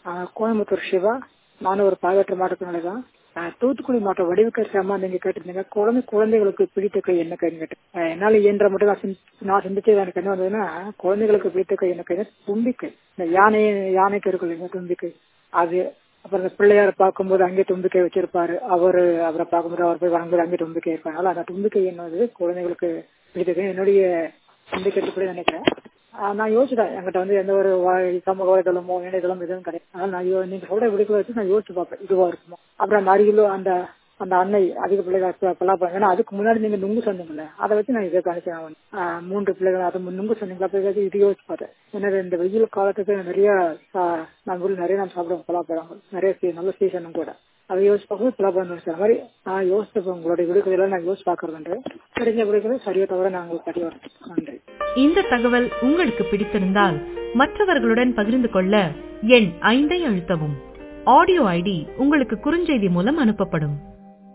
ஆஹ் கோயம்புத்தூர் சிவா நானும் ஒரு பாகற்ற மாவட்டத்தினால தான் ஆஹ் தூத்துக்குடி மாவட்டம் வடிவுக்கர் சாமா நீங்க கேட்டிருந்தீங்க குழந்தை குழந்தைகளுக்கு பிடித்த கை என்ன கைன்னு கேட்டேன் ஆஹ் என்னால இயன்ற மட்டும் நான் சிந்தி- நான் சிந்திச்சது எனக்கு என்ன வந்ததுன்னா குழந்தைகளுக்கு பிடித்த கை என்ன கைன்னா தும்பிக்கை இந்த யானை யானைக்கு இருக்கு இல்லைங்க தும்பிக்கை அது அப்புறம் இந்த பிள்ளையார பார்க்கும்போது அங்கே தும்பிக்கை வச்சிருப்பாரு அவரு அவரை பார்க்கும்போது அவர் போய் வணங்கும்போது அங்கே தும்பிக்கை இருப்பாங்க அதனால அந்த தும்பிக்கை என்னது குழந்தைகளுக்கு பிடித்த கை என்னுடைய சிந்திக்கிறதுக்கு நினைக்கிறேன் ஆஹ் நான் யோசிச்சேன் என்கிட்ட வந்து எந்த ஒரு வா- சமூக வலைதளமோ இணையதளம் எதுவும் கிடையாது அதனால நான் யோ- நீங்க சொல்ற விடுக்கல வச்சு நான் யோசிச்சு பார்ப்பேன் இதுவா இருக்குமோ அப்புறம் அந்த அருகிலோ அந்த அந்த அன்னை அதிக பிள்ளைகள் பல்லாப்பழம் ஏன்னா அதுக்கு முன்னாடி நீங்க நுங்கு சொன்னீங்கல்ல அதை வச்சு நான் இதை கணிச்சேன் ஆஹ் மூன்று பிள்ளைகள் அதை மு- நுங்கு சொன்னீங்களா அப்ப இதை இது யோசிச்சு பார்த்தேன் ஏன்னா இந்த வெயில் காலத்துக்கு நிறைய சா- நம்ம ஊர்ல நிறைய நான் சாப்பிடுவோம் பலாப்பழம் நிறைய சீ- நல்ல சீசனும் கூட அதை யோசிச்சு பார்க்கும்போது பலாப்பழம் யோசிச்ச மாதிரி நான் யோசிச்சப்ப உங்களுடைய விடுக்கதையெல்லாம் நான் யோசிச்சு பார்க்கறது கிடைஞ்ச விடுக்கிறது சரியா தவிர நான் உங்களுக்கு கட்டி வரேன் நன்றி இந்த தகவல் உங்களுக்கு பிடித்திருந்தால் மற்றவர்களுடன் பகிர்ந்து கொள்ள எண் ஐந்தை அழுத்தவும் ஆடியோ ஐடி உங்களுக்கு குறுஞ்செய்தி மூலம் அனுப்பப்படும்